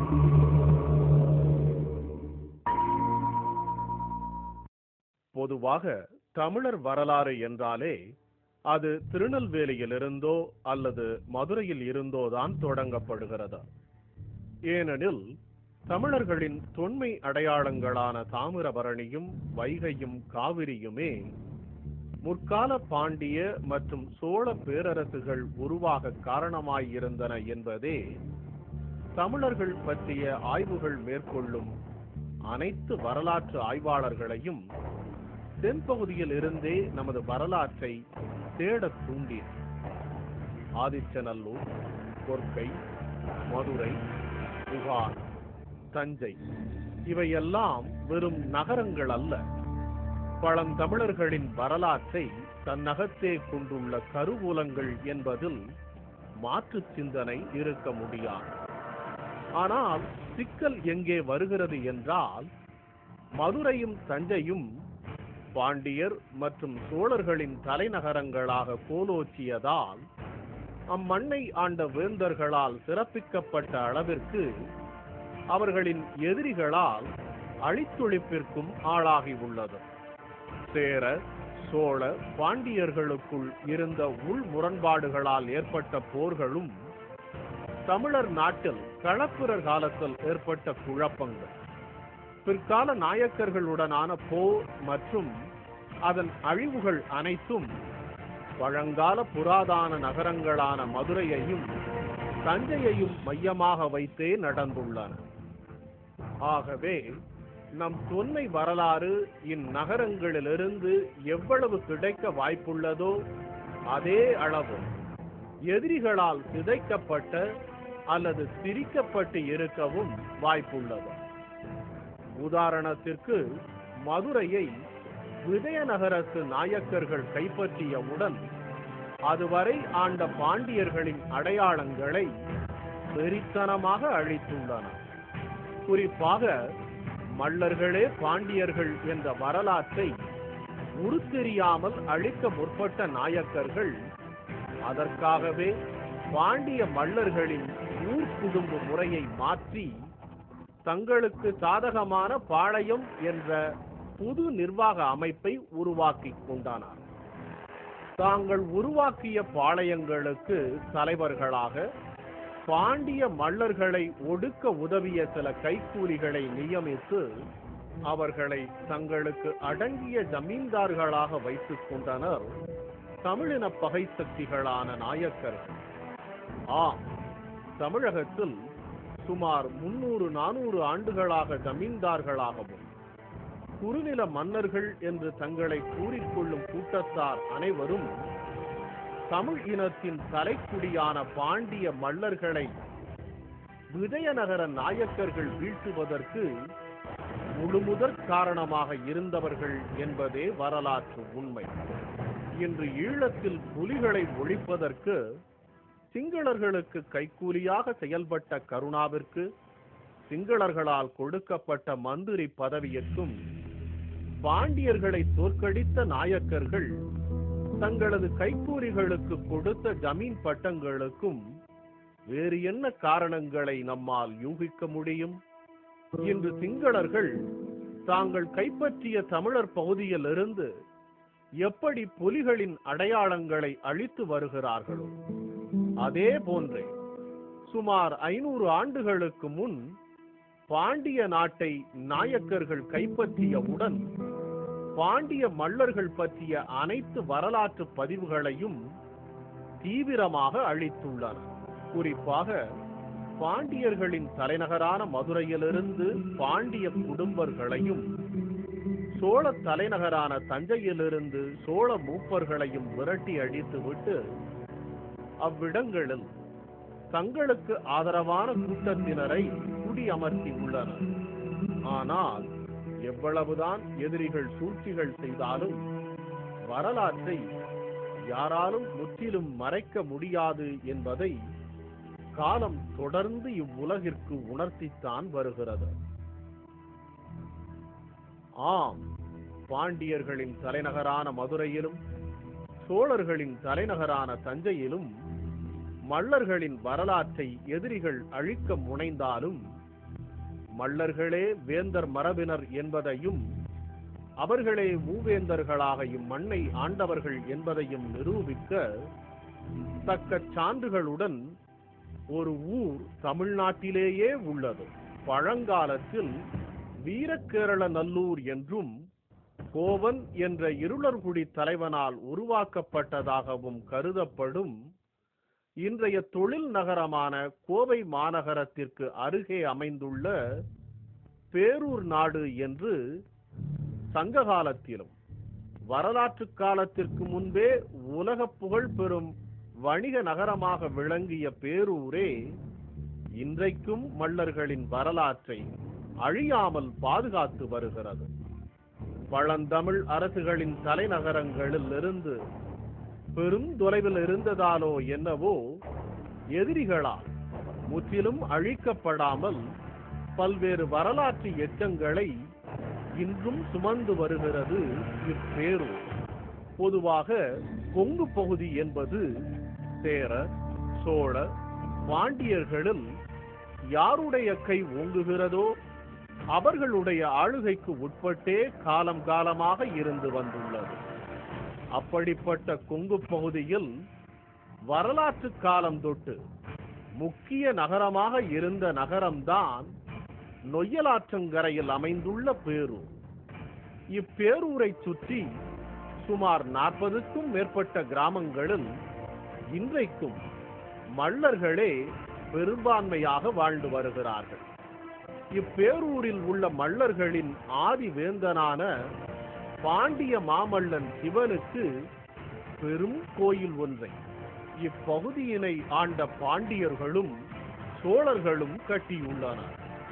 பொதுவாக தமிழர் வரலாறு என்றாலே அது திருநெல்வேலியிலிருந்தோ அல்லது மதுரையில் இருந்தோ தான் தொடங்கப்படுகிறது ஏனெனில் தமிழர்களின் தொன்மை அடையாளங்களான தாமிரபரணியும் வைகையும் காவிரியுமே முற்கால பாண்டிய மற்றும் சோழ பேரரசுகள் உருவாக காரணமாயிருந்தன என்பதே தமிழர்கள் பற்றிய ஆய்வுகள் மேற்கொள்ளும் அனைத்து வரலாற்று ஆய்வாளர்களையும் தென்பகுதியில் இருந்தே நமது வரலாற்றை தேடத் தூண்டின ஆதிச்சநல்லூர் கொர்க்கை மதுரை புகார் தஞ்சை இவையெல்லாம் வெறும் நகரங்கள் அல்ல பழந்தமிழர்களின் வரலாற்றை தன்னகத்தே கொண்டுள்ள கருவூலங்கள் என்பதில் மாற்று சிந்தனை இருக்க முடியாது ஆனால் சிக்கல் எங்கே வருகிறது என்றால் மதுரையும் தஞ்சையும் பாண்டியர் மற்றும் சோழர்களின் தலைநகரங்களாக கோலோச்சியதால் அம்மண்ணை ஆண்ட வேந்தர்களால் சிறப்பிக்கப்பட்ட அளவிற்கு அவர்களின் எதிரிகளால் அழித்தொழிப்பிற்கும் ஆளாகி உள்ளது சேர சோழ பாண்டியர்களுக்குள் இருந்த உள் முரண்பாடுகளால் ஏற்பட்ட போர்களும் தமிழர் நாட்டில் களப்பிரர் காலத்தில் ஏற்பட்ட குழப்பங்கள் பிற்கால நாயக்கர்களுடனான போர் மற்றும் அதன் அழிவுகள் அனைத்தும் பழங்கால புராதான நகரங்களான மதுரையையும் தஞ்சையையும் மையமாக வைத்தே நடந்துள்ளன ஆகவே நம் தொன்மை வரலாறு இந்நகரங்களிலிருந்து எவ்வளவு கிடைக்க வாய்ப்புள்ளதோ அதே அளவு எதிரிகளால் சிதைக்கப்பட்ட அல்லது திரிக்கப்பட்டு இருக்கவும் வாய்ப்புள்ளது உதாரணத்திற்கு மதுரையை விஜயநகரத்து நாயக்கர்கள் கைப்பற்றியவுடன் அதுவரை ஆண்ட பாண்டியர்களின் அடையாளங்களை வெறித்தனமாக அழித்துள்ளன குறிப்பாக மல்லர்களே பாண்டியர்கள் என்ற வரலாற்றை உருத்தெரியாமல் அழிக்க முற்பட்ட நாயக்கர்கள் அதற்காகவே பாண்டிய மல்லர்களின் ஊர் குடும்ப முறையை மாற்றி தங்களுக்கு சாதகமான பாளையம் என்ற புது நிர்வாக அமைப்பை உருவாக்கிக் கொண்டனர் தாங்கள் உருவாக்கிய பாளையங்களுக்கு தலைவர்களாக பாண்டிய மல்லர்களை ஒடுக்க உதவிய சில கைக்கூலிகளை நியமித்து அவர்களை தங்களுக்கு அடங்கிய ஜமீன்தார்களாக வைத்துக் கொண்டனர் தமிழின பகை சக்திகளான நாயக்கர்கள் ஆம் தமிழகத்தில் சுமார் முன்னூறு நானூறு ஆண்டுகளாக ஜமீன்தார்களாகவும் குறுநில மன்னர்கள் என்று தங்களை கூறிக்கொள்ளும் கூட்டத்தார் அனைவரும் தமிழ் இனத்தின் தலைக்குடியான பாண்டிய மல்லர்களை விஜயநகர நாயக்கர்கள் வீழ்த்துவதற்கு முழுமுதற் காரணமாக இருந்தவர்கள் என்பதே வரலாற்று உண்மை இன்று ஈழத்தில் புலிகளை ஒழிப்பதற்கு சிங்களர்களுக்கு கைக்கூலியாக செயல்பட்ட கருணாவிற்கு சிங்களர்களால் கொடுக்கப்பட்ட மந்திரி பதவியற்கும் பாண்டியர்களை தோற்கடித்த நாயக்கர்கள் தங்களது கைக்கூலிகளுக்கு கொடுத்த ஜமீன் பட்டங்களுக்கும் வேறு என்ன காரணங்களை நம்மால் யூகிக்க முடியும் இன்று சிங்களர்கள் தாங்கள் கைப்பற்றிய தமிழர் பகுதியிலிருந்து எப்படி புலிகளின் அடையாளங்களை அழித்து வருகிறார்களோ அதே போன்றே சுமார் ஐநூறு ஆண்டுகளுக்கு முன் பாண்டிய நாட்டை நாயக்கர்கள் கைப்பற்றியவுடன் பாண்டிய மல்லர்கள் பற்றிய அனைத்து வரலாற்று பதிவுகளையும் தீவிரமாக அழித்துள்ளனர் குறிப்பாக பாண்டியர்களின் தலைநகரான மதுரையிலிருந்து பாண்டிய குடும்பர்களையும் சோழ தலைநகரான தஞ்சையிலிருந்து சோழ மூப்பர்களையும் விரட்டி அடித்துவிட்டு அவ்விடங்களில் தங்களுக்கு ஆதரவான கூட்டத்தினரை குடியமர்த்தி உள்ளனர் ஆனால் எவ்வளவுதான் எதிரிகள் சூழ்ச்சிகள் செய்தாலும் வரலாற்றை யாராலும் முற்றிலும் மறைக்க முடியாது என்பதை காலம் தொடர்ந்து இவ்வுலகிற்கு உணர்த்தித்தான் வருகிறது ஆம் பாண்டியர்களின் தலைநகரான மதுரையிலும் சோழர்களின் தலைநகரான தஞ்சையிலும் மல்லர்களின் வரலாற்றை எதிரிகள் அழிக்க முனைந்தாலும் மல்லர்களே வேந்தர் மரபினர் என்பதையும் அவர்களே மூவேந்தர்களாக இம்மண்ணை ஆண்டவர்கள் என்பதையும் நிரூபிக்க தக்க சான்றுகளுடன் ஒரு ஊர் தமிழ்நாட்டிலேயே உள்ளது பழங்காலத்தில் வீரகேரள நல்லூர் என்றும் கோவன் என்ற இருளர்குடி தலைவனால் உருவாக்கப்பட்டதாகவும் கருதப்படும் இன்றைய தொழில் நகரமான கோவை மாநகரத்திற்கு அருகே அமைந்துள்ள பேரூர் நாடு என்று சங்க காலத்திலும் வரலாற்று காலத்திற்கு முன்பே உலக புகழ் பெறும் வணிக நகரமாக விளங்கிய பேரூரே இன்றைக்கும் மல்லர்களின் வரலாற்றை அழியாமல் பாதுகாத்து வருகிறது பழந்தமிழ் அரசுகளின் தலைநகரங்களில் இருந்து பெரும் தொலைவில் இருந்ததாலோ என்னவோ எதிரிகளால் முற்றிலும் அழிக்கப்படாமல் பல்வேறு வரலாற்று எச்சங்களை இன்றும் சுமந்து வருகிறது இப்பேரூர் பொதுவாக கொங்கு பகுதி என்பது சேர சோழ பாண்டியர்களில் யாருடைய கை ஓங்குகிறதோ அவர்களுடைய ஆளுகைக்கு உட்பட்டே காலம் காலமாக இருந்து வந்துள்ளது அப்படிப்பட்ட கொங்கு பகுதியில் வரலாற்று காலம் தொட்டு முக்கிய நகரமாக இருந்த நகரம்தான் நொய்யலாற்றங்கரையில் அமைந்துள்ள பேரூர் இப்பேரூரை சுற்றி சுமார் நாற்பதுக்கும் மேற்பட்ட கிராமங்களில் இன்றைக்கும் மல்லர்களே பெரும்பான்மையாக வாழ்ந்து வருகிறார்கள் இப்பேரூரில் உள்ள மல்லர்களின் ஆதி வேந்தனான பாண்டிய மாமல்லன் சிவனுக்கு பெரும் கோயில் ஒன்றை இப்பகுதியினை ஆண்ட பாண்டியர்களும் சோழர்களும் கட்டியுள்ளனர்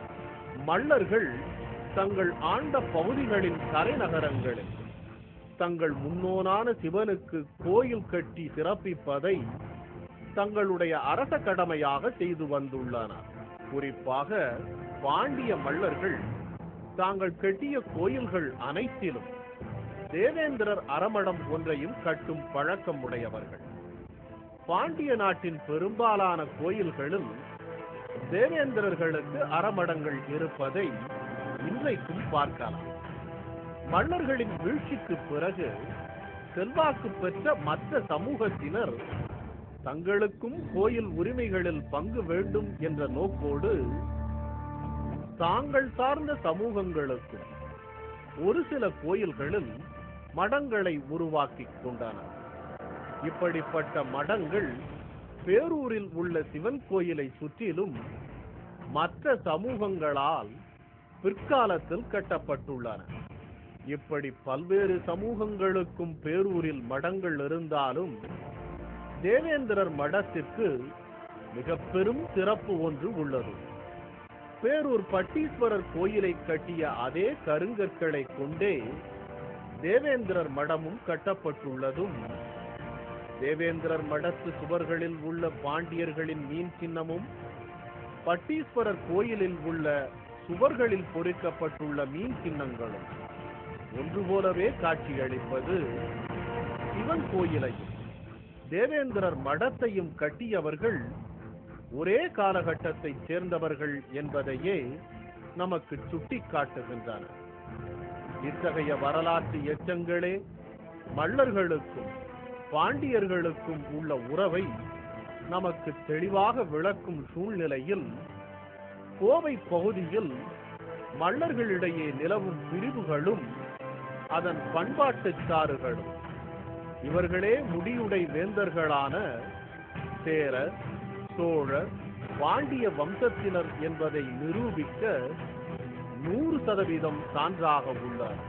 மல்லர்கள் தங்கள் ஆண்ட பகுதிகளின் தலைநகரங்களில் தங்கள் முன்னோனான சிவனுக்கு கோயில் கட்டி சிறப்பிப்பதை தங்களுடைய அரச கடமையாக செய்து வந்துள்ளனர் குறிப்பாக பாண்டிய மல்லர்கள் தாங்கள் கட்டிய கோயில்கள் அனைத்திலும் தேவேந்திரர் அறமடம் ஒன்றையும் கட்டும் பழக்கம் உடையவர்கள் பாண்டிய நாட்டின் பெரும்பாலான கோயில்களில் தேவேந்திரர்களுக்கு அறமடங்கள் இருப்பதை இன்றைக்கும் பார்க்கலாம் மன்னர்களின் வீழ்ச்சிக்கு பிறகு செல்வாக்கு பெற்ற மற்ற சமூகத்தினர் தங்களுக்கும் கோயில் உரிமைகளில் பங்கு வேண்டும் என்ற நோக்கோடு தாங்கள் சார்ந்த சமூகங்களுக்கும் ஒரு சில கோயில்களில் மடங்களை உருவாக்கிக் கொண்டனர் இப்படிப்பட்ட மடங்கள் பேரூரில் உள்ள சிவன் கோயிலை சுற்றிலும் மற்ற சமூகங்களால் பிற்காலத்தில் கட்டப்பட்டுள்ளன இப்படி பல்வேறு சமூகங்களுக்கும் பேரூரில் மடங்கள் இருந்தாலும் தேவேந்திரர் மடத்திற்கு மிக பெரும் சிறப்பு ஒன்று உள்ளது பேரூர் பட்டீஸ்வரர் கோயிலை கட்டிய அதே கருங்கற்களை கொண்டே தேவேந்திரர் மடமும் கட்டப்பட்டுள்ளதும் தேவேந்திரர் மடத்து சுவர்களில் உள்ள பாண்டியர்களின் மீன் சின்னமும் பட்டீஸ்வரர் கோயிலில் உள்ள சுவர்களில் பொறிக்கப்பட்டுள்ள மீன் சின்னங்களும் ஒன்று போலவே காட்சியளிப்பது சிவன் கோயிலையும் தேவேந்திரர் மடத்தையும் கட்டியவர்கள் ஒரே காலகட்டத்தைச் சேர்ந்தவர்கள் என்பதையே நமக்கு சுட்டிக் காட்டுகின்றன இத்தகைய வரலாற்று எச்சங்களே மல்லர்களுக்கும் பாண்டியர்களுக்கும் உள்ள உறவை நமக்கு தெளிவாக விளக்கும் சூழ்நிலையில் கோவை பகுதியில் மல்லர்களிடையே நிலவும் பிரிவுகளும் அதன் பண்பாட்டுச் சாறுகளும் இவர்களே முடியுடை வேந்தர்களான சேர சோழ பாண்டிய வம்சத்தினர் என்பதை நிரூபிக்க நூறு சதவீதம் சான்றாக உள்ளார்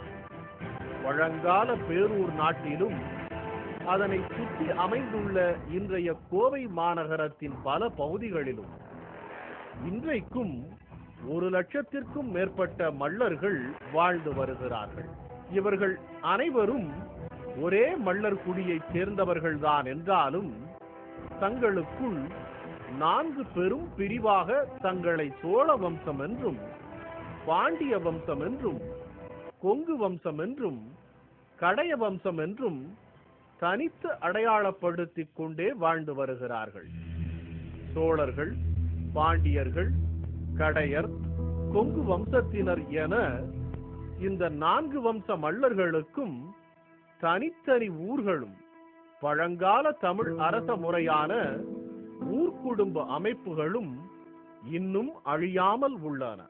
பழங்கால பேரூர் நாட்டிலும் அதனை சுற்றி அமைந்துள்ள இன்றைய கோவை மாநகரத்தின் பல பகுதிகளிலும் இன்றைக்கும் ஒரு லட்சத்திற்கும் மேற்பட்ட மல்லர்கள் வாழ்ந்து வருகிறார்கள் இவர்கள் அனைவரும் ஒரே மல்லர் குடியைச் சேர்ந்தவர்கள்தான் என்றாலும் தங்களுக்குள் நான்கு பெரும் பிரிவாக தங்களை சோழ வம்சம் என்றும் பாண்டிய வம்சம் என்றும் கொங்கு வம்சம் என்றும் கடைய வம்சம் என்றும் தனித்து அடையாளப்படுத்திக் கொண்டே வாழ்ந்து வருகிறார்கள் சோழர்கள் பாண்டியர்கள் கடையர் கொங்கு வம்சத்தினர் என இந்த நான்கு வம்ச மல்லர்களுக்கும் தனித்தனி ஊர்களும் பழங்கால தமிழ் அரச முறையான ஊர்க்குடும்ப அமைப்புகளும் இன்னும் அழியாமல் உள்ளன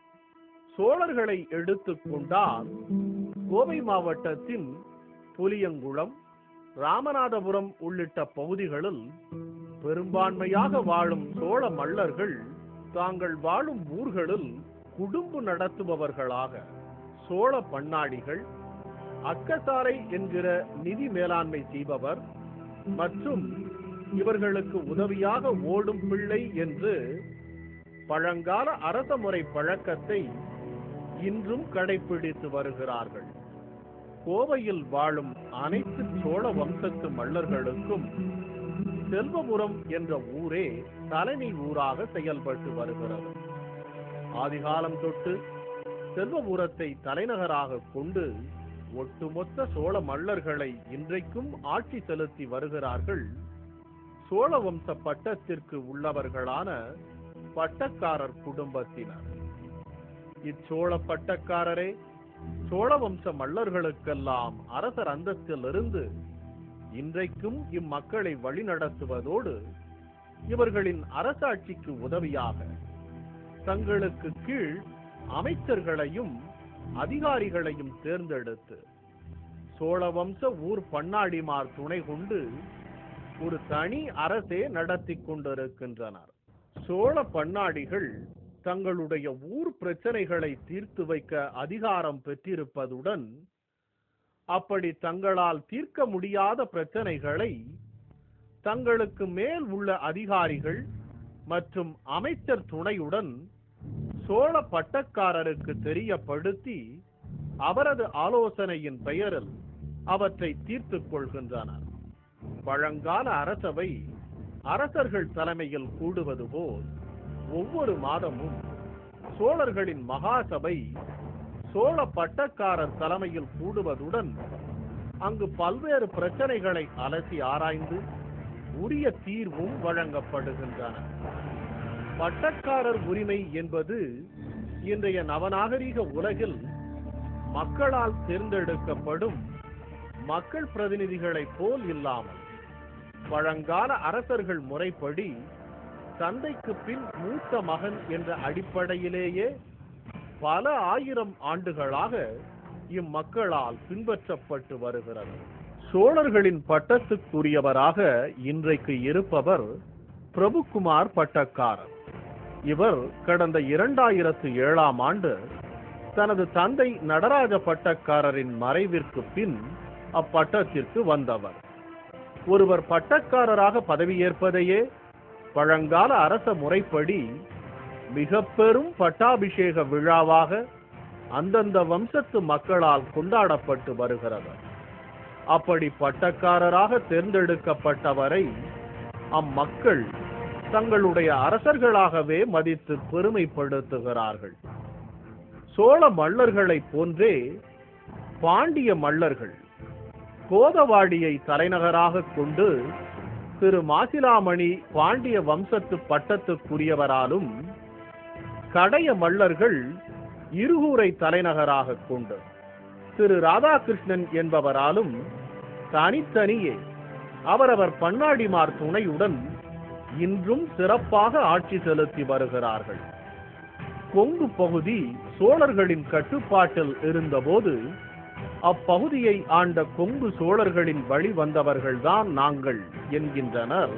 சோழர்களை எடுத்துக்கொண்டால் கோவை மாவட்டத்தின் புலியங்குளம் ராமநாதபுரம் உள்ளிட்ட பகுதிகளில் பெரும்பான்மையாக வாழும் சோழ மல்லர்கள் தாங்கள் வாழும் ஊர்களில் குடும்பு நடத்துபவர்களாக சோழ பண்ணாடிகள் அக்கசாரை என்கிற நிதி மேலாண்மை செய்பவர் மற்றும் இவர்களுக்கு உதவியாக ஓடும் பிள்ளை என்று பழங்கால அரச முறை பழக்கத்தை இன்றும் கடைபிடித்து வருகிறார்கள் கோவையில் வாழும் அனைத்து சோழ வம்சத்து மல்லர்களுக்கும் செல்வபுரம் என்ற ஊரே தலைமை ஊராக செயல்பட்டு வருகிறது ஆதிகாலம் தொட்டு செல்வபுரத்தை தலைநகராக கொண்டு ஒட்டுமொத்த சோழ மல்லர்களை இன்றைக்கும் ஆட்சி செலுத்தி வருகிறார்கள் சோழ வம்ச பட்டத்திற்கு உள்ளவர்களான பட்டக்காரர் குடும்பத்தினர் இச்சோழ பட்டக்காரரே சோழ வம்ச மல்லர்களுக்கெல்லாம் அரசர் அந்தஸ்திலிருந்து இன்றைக்கும் இம்மக்களை வழிநடத்துவதோடு இவர்களின் அரசாட்சிக்கு உதவியாக தங்களுக்கு கீழ் அமைச்சர்களையும் அதிகாரிகளையும் தேர்ந்தெடுத்து சோழ வம்ச ஊர் பண்ணாடிமார் துணை கொண்டு ஒரு தனி அரசே நடத்தி கொண்டிருக்கின்றனர் சோழ பண்ணாடிகள் தங்களுடைய ஊர் பிரச்சனைகளை தீர்த்து வைக்க அதிகாரம் பெற்றிருப்பதுடன் அப்படி தங்களால் தீர்க்க முடியாத பிரச்சனைகளை தங்களுக்கு மேல் உள்ள அதிகாரிகள் மற்றும் அமைச்சர் துணையுடன் சோழ பட்டக்காரருக்கு தெரியப்படுத்தி அவரது ஆலோசனையின் பெயரில் அவற்றை தீர்த்துக் கொள்கின்றனர் பழங்கால அரசவை அரசர்கள் தலைமையில் கூடுவது போல் ஒவ்வொரு மாதமும் சோழர்களின் மகாசபை சோழ பட்டக்காரர் தலைமையில் கூடுவதுடன் அங்கு பல்வேறு பிரச்சனைகளை அலசி ஆராய்ந்து உரிய தீர்வும் வழங்கப்படுகின்றன பட்டக்காரர் உரிமை என்பது இன்றைய நவநாகரிக உலகில் மக்களால் தேர்ந்தெடுக்கப்படும் மக்கள் பிரதிநிதிகளைப் போல் இல்லாமல் பழங்கால அரசர்கள் முறைப்படி தந்தைக்கு பின் மூத்த மகன் என்ற அடிப்படையிலேயே பல ஆயிரம் ஆண்டுகளாக இம்மக்களால் பின்பற்றப்பட்டு வருகிறது சோழர்களின் பட்டத்துக்குரியவராக இன்றைக்கு இருப்பவர் பிரபுகுமார் பட்டக்காரர் இவர் கடந்த இரண்டாயிரத்து ஏழாம் ஆண்டு தனது தந்தை நடராஜ பட்டக்காரரின் மறைவிற்கு பின் அப்பட்டத்திற்கு வந்தவர் ஒருவர் பட்டக்காரராக பதவியேற்பதையே பழங்கால அரச முறைப்படி மிக பெரும் பட்டாபிஷேக விழாவாக அந்தந்த வம்சத்து மக்களால் கொண்டாடப்பட்டு வருகிறது அப்படி பட்டக்காரராக தேர்ந்தெடுக்கப்பட்டவரை அம்மக்கள் தங்களுடைய அரசர்களாகவே மதித்து பெருமைப்படுத்துகிறார்கள் சோழ மல்லர்களைப் போன்றே பாண்டிய மல்லர்கள் கோதவாடியை தலைநகராக கொண்டு திரு மாசிலாமணி பாண்டிய வம்சத்து பட்டத்துக்குரியவராலும் கடைய மல்லர்கள் இருகூரை தலைநகராக கொண்டு திரு ராதாகிருஷ்ணன் என்பவராலும் தனித்தனியே அவரவர் பண்ணாடிமார் துணையுடன் இன்றும் சிறப்பாக ஆட்சி செலுத்தி வருகிறார்கள் கொங்கு பகுதி சோழர்களின் கட்டுப்பாட்டில் இருந்தபோது அப்பகுதியை ஆண்ட கொங்கு சோழர்களின் வழி வந்தவர்கள்தான் நாங்கள் என்கின்றனர்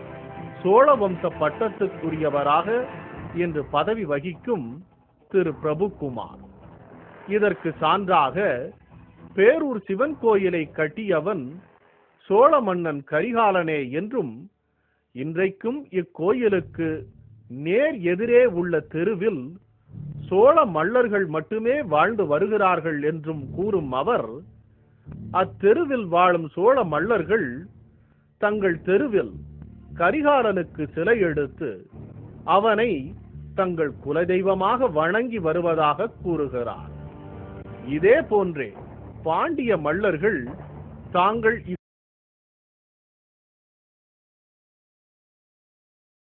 சோழ வம்ச பட்டத்துக்குரியவராக இன்று பதவி வகிக்கும் திரு பிரபுகுமார் இதற்கு சான்றாக பேரூர் சிவன் கோயிலை கட்டியவன் சோழ மன்னன் கரிகாலனே என்றும் இன்றைக்கும் இக்கோயிலுக்கு நேர் எதிரே உள்ள தெருவில் சோழ மல்லர்கள் மட்டுமே வாழ்ந்து வருகிறார்கள் என்றும் கூறும் அவர் அத்தெருவில் வாழும் சோழ மல்லர்கள் தங்கள் தெருவில் கரிகாலனுக்கு சிலை எடுத்து அவனை தங்கள் குலதெய்வமாக வணங்கி வருவதாக கூறுகிறார் இதே போன்றே பாண்டிய மல்லர்கள் தாங்கள்